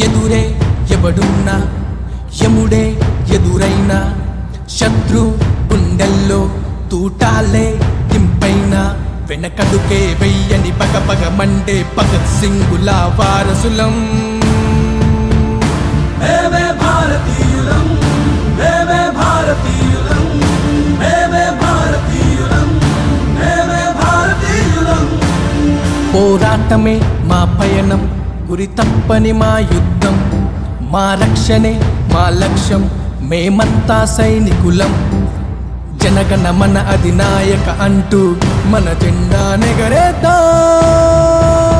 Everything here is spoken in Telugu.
ఎదురే ఎవడున్నా యముడే ఎదురైనా శత్రు గుండెల్లో తూటాలే దింపైన వెనకడుకే వెయ్యని పగ పగ మండే భగత్ సింగులా వారసులం మేమే భారతీయులం మేమే భారతీయులం మేమే భారతీయులం మేమే భారతీయులం పోరాటమే మా పయనం గురి తప్పని మా యుద్ధం మా రక్షణే మా లక్ష్యం మేమంతా సైనికులం జనగణ మన అధినాయక అంటూ మన జెండా నెగరేద్దాం